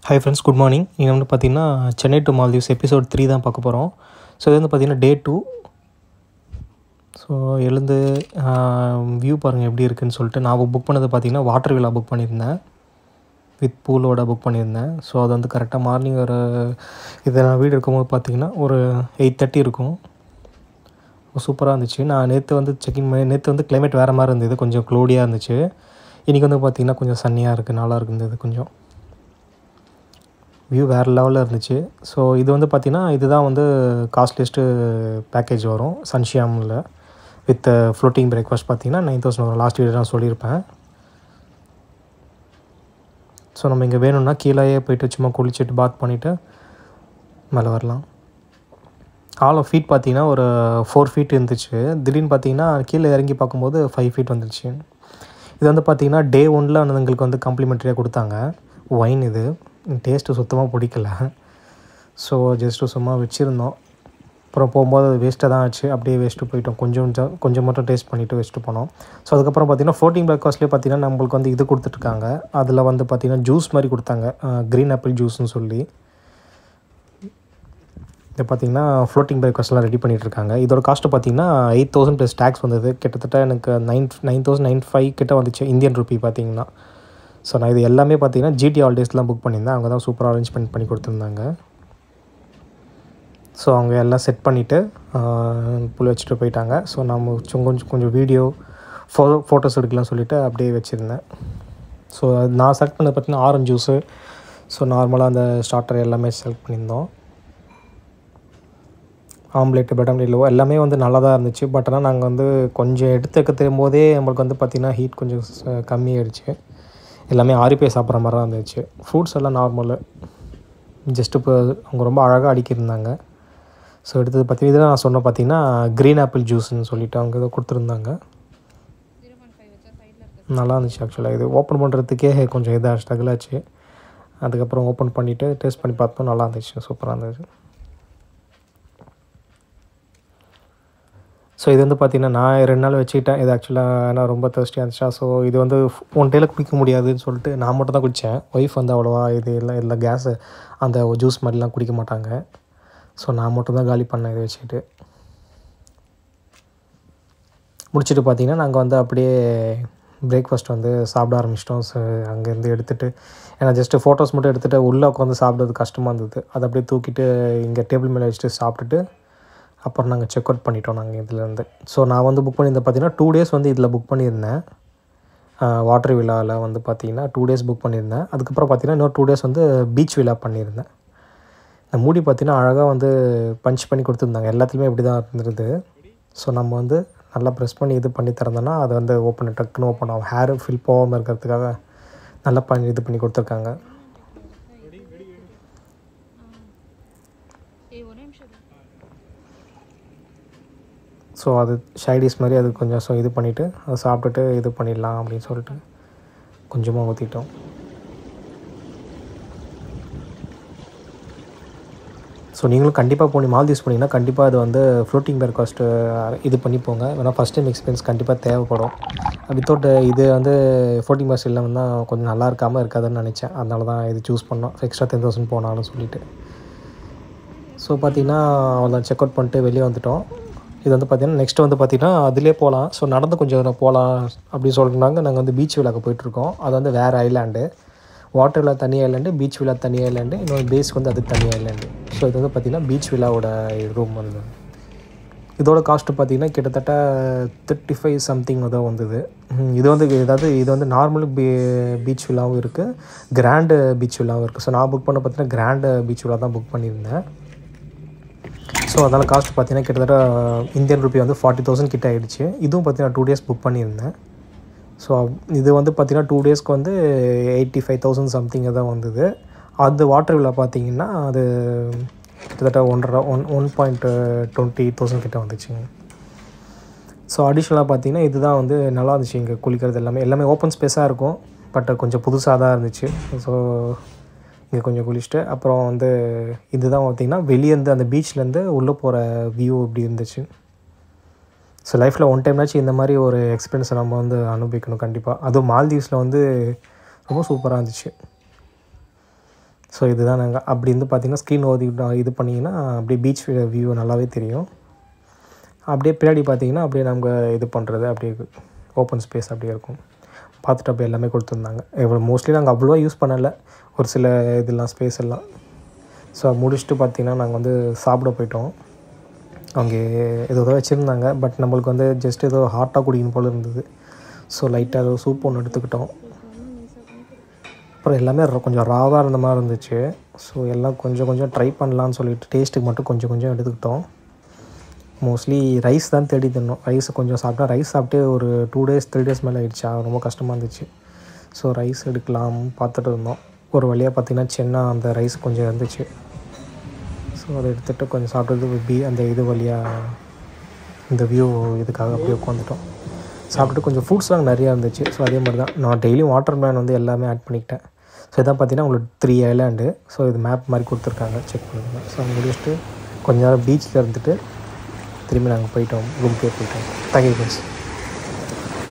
hi friends good morning நீங்கள் வந்து பார்த்தீங்கன்னா Chennai to Maldives episode three தான் பார்க்க போகிறோம் ஸோ இது வந்து பார்த்தீங்கன்னா டே டூ ஸோ எழுந்து வியூ பாருங்கள் எப்படி இருக்குன்னு சொல்லிட்டு நான் புக் பண்ணது பார்த்தீங்கன்னா வாட்டர் வில்லா புக் பண்ணியிருந்தேன் வித் பூலோட புக் பண்ணியிருந்தேன் ஸோ அது வந்து கரெக்டாக மார்னிங் ஒரு இதை நான் வீடு இருக்கும்போது பார்த்தீங்கன்னா ஒரு எயிட் தேர்ட்டி இருக்கும் சூப்பராக இருந்துச்சு நான் நேற்று வந்து செக்இன் பண்ணி நேற்று வந்து கிளைமேட் வேறு மாதிரி இருந்தது கொஞ்சம் க்ளோடியாக இருந்துச்சு இன்றைக்கி வந்து பார்த்திங்கன்னா கொஞ்சம் சன்னியாக இருக்குது நல்லா இருந்தது கொஞ்சம் வியூ வேறு லெவலில் இருந்துச்சு ஸோ இது வந்து பார்த்திங்கன்னா இதுதான் வந்து காஸ்ட்லியஸ்ட்டு பேக்கேஜ் வரும் சன்ஷியாமில் வித் ஃப்ளோட்டிங் பிரேக்ஃபாஸ்ட் பார்த்தீங்கன்னா நைன் தௌசண்ட் வரும் லாஸ்ட் வீடியோ நான் சொல்லியிருப்பேன் ஸோ நம்ம இங்கே வேணும்னா கீழேயே போயிட்டு சும்மா குளிச்சுட்டு பாத் பண்ணிவிட்டு மேலே வரலாம் ஆல் ஆஃப் ஃபீட் பார்த்தீங்கன்னா ஒரு ஃபோர் ஃபீட் இருந்துச்சு திடீர்னு பார்த்தீங்கன்னா கீழே இறங்கி பார்க்கும்போது ஃபைவ் ஃபீட் வந்துருச்சு இது வந்து பார்த்தீங்கன்னா டே ஒனில் எங்களுக்கு வந்து காம்ப்ளிமெண்ட்ரியாக கொடுத்தாங்க ஒயின் இது டேஸ்ட்டு சுத்தமாக பிடிக்கல ஸோ ஜஸ்ட்டு சும்மா வச்சுருந்தோம் அப்புறம் போகும்போது அது வேஸ்ட்டாக தான் ஆச்சு அப்படியே வேஸ்ட்டு போயிட்டோம் கொஞ்சம் கொஞ்சம் மட்டும் டேஸ்ட் பண்ணிவிட்டு வச்சுட்டு போனோம் ஸோ அதுக்கப்புறம் பார்த்தீங்கன்னா ஃபோர்டீன் பிரேக்ஃபாஸ்ட்லேயே பார்த்தீங்கன்னா நம்மளுக்கு வந்து இது கொடுத்துட்ருக்காங்க அதில் வந்து பார்த்திங்கன்னா ஜூஸ் மாதிரி கொடுத்தாங்க க்ரீன் ஆப்பிள் ஜூஸ்னு சொல்லி இது பார்த்திங்கன்னா ஃப்ளோட்டிங் பிரேக்ஃபாஸ்ட்லாம் ரெடி பண்ணிகிட்ருக்காங்க இதோட காஸ்ட்டு பார்த்திங்கன்னா எயிட் தௌசண்ட் ப்ளஸ் டேக்ஸ் வந்தது கிட்டத்தட்ட எனக்கு nine nine thousand nine five கிட்ட வந்துச்சு இந்தியன் ருபி பார்த்திங்கன்னா ஸோ நான் இது எல்லாமே பார்த்தீங்கன்னா ஜிடி ஹாலிடேஸ்லாம் புக் பண்ணியிருந்தேன் அவங்க தான் சூப்பராக அரேஞ்ச்மெண்ட் பண்ணி கொடுத்துருந்தாங்க ஸோ அவங்க எல்லாம் செட் பண்ணிவிட்டு புல் வச்சுட்டு போயிட்டாங்க ஸோ நம்ம கொஞ்சம் கொஞ்சம் வீடியோ ஃபோ ஃபோட்டோஸ் எடுக்கலாம் சொல்லிவிட்டு அப்படியே வச்சுருந்தேன் ஸோ நான் செலக்ட் பண்ணது பார்த்தீங்கன்னா ஆரஞ்ச் ஜூஸு ஸோ நார்மலாக அந்த ஸ்டார்டர் எல்லாமே செலக்ட் பண்ணியிருந்தோம் ஆம்லேட்டு பிரெட் ஆம்லேட் எல்லாமே வந்து நல்லா தான் இருந்துச்சு பட் ஆனால் நாங்கள் வந்து கொஞ்சம் எடுத்துக்க தெரியும் போதே நம்மளுக்கு வந்து பார்த்திங்கன்னா ஹீட் கொஞ்சம் கம்மியாயிடுச்சு எல்லாமே ஆறி போய் சாப்பிட்ற மாதிரி தான் இருந்துச்சு ஃப்ரூட்ஸ் எல்லாம் நார்மலு ஜஸ்ட்டு இப்போ அவங்க ரொம்ப அழகாக அடிக்கிருந்தாங்க ஸோ எடுத்தது பார்த்திங்கன்னா இதில் நான் சொன்ன பார்த்தீங்கன்னா க்ரீன் ஆப்பிள் ஜூஸ்ன்னு சொல்லிவிட்டு அவங்க இதை கொடுத்துருந்தாங்க நல்லா இருந்துச்சு ஆக்சுவலாக இது ஓப்பன் பண்ணுறதுக்கே கொஞ்சம் இதாக ஸ்ட்ரகிள் ஆச்சு அதுக்கப்புறம் ஓப்பன் பண்ணிவிட்டு டேஸ்ட் பண்ணி பார்த்தோம் நல்லா இருந்துச்சு சூப்பராக இருந்துச்சு ஸோ இது வந்து பார்த்திங்கன்னா நான் ரெண்டு நாள் வச்சுக்கிட்டேன் இது ஆக்சுவலாக ஏன்னா ரொம்ப தேர்ஸ்டியாக இருந்துச்சா ஸோ இது வந்து ஒன் டேல குடிக்க முடியாதுன்னு சொல்லிட்டு நான் மட்டும் தான் குடித்தேன் ஒய்ஃப் வந்து அவ்வளோவா இது எல்லாம் இல்லை கேஸு அந்த ஜூஸ் மாதிரிலாம் குடிக்க மாட்டாங்க ஸோ நான் மட்டும் தான் காலி பண்ணேன் இதை வச்சுக்கிட்டு முடிச்சுட்டு பார்த்தீங்கன்னா நாங்கள் வந்து அப்படியே பிரேக்ஃபாஸ்ட் வந்து சாப்பிட ஆரம்பிச்சிட்டோம் ஸோ அங்கேருந்து எடுத்துகிட்டு ஏன்னா ஜஸ்ட்டு ஃபோட்டோஸ் மட்டும் எடுத்துகிட்டு உள்ளே உட்காந்து சாப்பிட்றது கஷ்டமாக இருந்தது அதை அப்படியே தூக்கிட்டு இங்கே டேபிள் மேலே வச்சுட்டு சாப்பிட்டுட்டு அப்புறம் நாங்கள் செக் அவுட் பண்ணிட்டோம் நாங்கள் இதுலேருந்து ஸோ நான் வந்து புக் பண்ணியிருந்தேன் பார்த்தீங்கன்னா டூ டேஸ் வந்து இதில் புக் பண்ணியிருந்தேன் வாட்டர் விழாவில் வந்து பார்த்தீங்கன்னா டூ டேஸ் புக் பண்ணியிருந்தேன் அதுக்கப்புறம் பார்த்தீங்கன்னா இன்னொரு டூ டேஸ் வந்து பீச் விழா பண்ணியிருந்தேன் இந்த மூடி பார்த்தீங்கன்னா அழகாக வந்து பஞ்ச் பண்ணி கொடுத்துருந்தாங்க எல்லாத்துலேயுமே இப்படி தான் இருந்தது ஸோ நம்ம வந்து நல்லா ப்ரெஸ் பண்ணி இது பண்ணி திறந்தோன்னா அது வந்து ஓப்பன் டக்குன்னு ஓப்பன் ஆகும் ஹேர் ஃபில் போகாமல் இருக்கிறதுக்காக நல்லா பண்ணி இது பண்ணி கொடுத்துருக்காங்க ஸோ அது ஷைடிஸ் மாதிரி அது கொஞ்சம் ஸோ இது பண்ணிவிட்டு அதை சாப்பிட்டுட்டு இது பண்ணிடலாம் அப்படின்னு சொல்லிட்டு கொஞ்சமாக ஊற்றிட்டோம் ஸோ நீங்களும் கண்டிப்பாக போனி மால்தீவ்ஸ் போனீங்கன்னா கண்டிப்பாக அது வந்து ஃப்ளோட்டிங் பிரேக்ஃபாஸ்ட்டு இது பண்ணி போங்க ஏன்னா ஃபஸ்ட் டைம் எக்ஸ்பீரியன்ஸ் கண்டிப்பாக தேவைப்படும் வித்தவுட் இது வந்து ஃப்ளோட்டிங் பஸ் இல்லாமல் தான் கொஞ்சம் நல்லா இருக்காமல் இருக்காதுன்னு நினச்சேன் அதனால தான் இது சூஸ் பண்ணோம் எக்ஸ்ட்ரா டென் தௌசண்ட் போனாலும் சொல்லிவிட்டு ஸோ பார்த்தீங்கன்னா அவ்வளோ செக் அவுட் பண்ணிட்டு வெளியே வந்துட்டோம் இது வந்து பார்த்திங்கன்னா நெக்ஸ்ட் வந்து பார்த்திங்கன்னா அதிலே போகலாம் ஸோ நடந்து கொஞ்சம் தூரம் போகலாம் அப்படின்னு சொல்லிட்டுனாங்க நாங்கள் வந்து பீச் விழாக்கு போயிட்டுருக்கோம் அது வந்து வேறு ஐலாண்டு வாட்டர் விழா தனி ஐலாண்டு பீச் விழா தனி ஐலாண்டு இன்னொரு பேஸ்க்கு வந்து அதுக்கு தனி ஐலாண்டு ஸோ இது வந்து பார்த்திங்கன்னா பீச் விழாவோட ரூம் வந்து இதோட காஸ்ட்டு பார்த்திங்கன்னா கிட்டத்தட்ட தேர்ட்டி ஃபைவ் சம்திங் தான் வந்தது இது வந்து ஏதாவது இது வந்து நார்மல் பீ பீச் விழாவும் இருக்குது கிராண்டு பீச் விழாவும் இருக்குது ஸோ நான் புக் பண்ண பார்த்தீங்கன்னா கிராண்டு பீச் விழா தான் புக் பண்ணியிருந்தேன் ஸோ அதனால் காஸ்ட் பார்த்தீங்கன்னா கிட்டத்தட்ட இந்தியன் ருபி வந்து ஃபார்ட்டி தௌசண்ட் கிட்ட ஆகிடுச்சு இதுவும் பார்த்தீங்கன்னா டூ டேஸ் புக் பண்ணியிருந்தேன் ஸோ இது வந்து பார்த்திங்கன்னா டூ டேஸ்க்கு வந்து எயிட்டி ஃபைவ் தௌசண்ட் சம்திங் தான் வந்தது அது வாட்டர் விழா பார்த்தீங்கன்னா அது கிட்டத்தட்ட ஒன்றரை one one point twenty thousand கிட்ட வந்துச்சுங்க ஸோ அடிஷ்னலாக பார்த்தீங்கன்னா இதுதான் வந்து நல்லா இருந்துச்சு இங்கே குளிக்கிறது எல்லாமே எல்லாமே ஓப்பன் ஸ்பேஸாக இருக்கும் பட் கொஞ்சம் புதுசாக தான் இருந்துச்சு ஸோ இங்கே கொஞ்சம் குளிச்சுட்டு அப்புறம் வந்து இதுதான் பார்த்திங்கன்னா வெளியேருந்து அந்த பீச்லேருந்து உள்ளே போகிற வியூ இப்படி இருந்துச்சு ஸோ லைஃப்பில் ஒன் டைம்னாச்சும் இந்த மாதிரி ஒரு எக்ஸ்பீரியன்ஸை நம்ம வந்து அனுபவிக்கணும் கண்டிப்பாக அதுவும் மால்தீவ்ஸில் வந்து ரொம்ப சூப்பராக இருந்துச்சு ஸோ இதுதான் நாங்கள் அப்படி இருந்து பார்த்தீங்கன்னா ஸ்க்ரீன் ஓதி இது பண்ணிங்கன்னா அப்படியே பீச் வியூ நல்லாவே தெரியும் அப்படியே பின்னாடி பார்த்தீங்கன்னா அப்படியே நம்ம இது பண்ணுறது அப்படியே ஓப்பன் ஸ்பேஸ் அப்படியே இருக்கும் பார்த்துட்டு அப்படியே எல்லாமே கொடுத்துருந்தாங்க எவ்வளோ மோஸ்ட்லி நாங்கள் அவ்வளோவா யூஸ் பண்ணலை ஒரு சில இதெல்லாம் ஸ்பேஸ் எல்லாம் ஸோ முடிச்சுட்டு பார்த்தீங்கன்னா நாங்கள் வந்து சாப்பிட போயிட்டோம் அங்கே ஏதோ ஏதோ வச்சுருந்தாங்க பட் நம்மளுக்கு வந்து ஜஸ்ட் ஏதோ ஹாட்டாக குடிக்கணும் போல் இருந்தது ஸோ லைட்டாக ஏதோ சூப் ஒன்று எடுத்துக்கிட்டோம் அப்புறம் எல்லாமே ரொ- கொஞ்சம் ராவாக இருந்த மாதிரி இருந்துச்சு ஸோ எல்லாம் கொஞ்சம் கொஞ்சம் ட்ரை பண்ணலான்னு சொல்லிட்டு டேஸ்ட்டுக்கு மட்டும் கொஞ்சம் கொஞ்சம் எடுத்துக்கிட்டோம் மோஸ்ட்லி ரைஸ் தான் தேடி தின்னோம் ரைஸ் கொஞ்சம் சாப்பிட்டா ரைஸ் சாப்பிட்டு ஒரு டூ டேஸ் த்ரீ டேஸ் மேலே ஆயிடுச்சா ரொம்ப கஷ்டமாக இருந்துச்சு ஸோ ரைஸ் எடுக்கலாம் பார்த்துட்டு இருந்தோம் ஒரு வழியாக பார்த்தீங்கன்னா சென்னா அந்த ரைஸ் கொஞ்சம் இருந்துச்சு ஸோ அதை எடுத்துகிட்டு கொஞ்சம் சாப்பிட்டது பி அந்த இது வழியாக இந்த வியூ இதுக்காக அப்படியே உட்காந்துட்டோம் சாப்பிட்டு கொஞ்சம் ஃப்ரூட்ஸ்லாம் நிறையா இருந்துச்சு ஸோ அதே மாதிரி தான் நான் டெய்லியும் வாட்டர் மேன் வந்து எல்லாமே ஆட் பண்ணிக்கிட்டேன் ஸோ இதான் பார்த்தீங்கன்னா உங்களுக்கு த்ரீ ஐலாண்டு ஸோ இது மேப் மாதிரி கொடுத்துருக்காங்க செக் பண்ணுங்க ஸோ முடிச்சுட்டு கொஞ்ச நேரம் பீச்சில் இருந்துட்டு திரும்பி நாங்கள் போயிட்டோம் ரூம்க்கே போயிட்டோம் தேங்க்யூ ஃப்ரெண்ட்ஸ்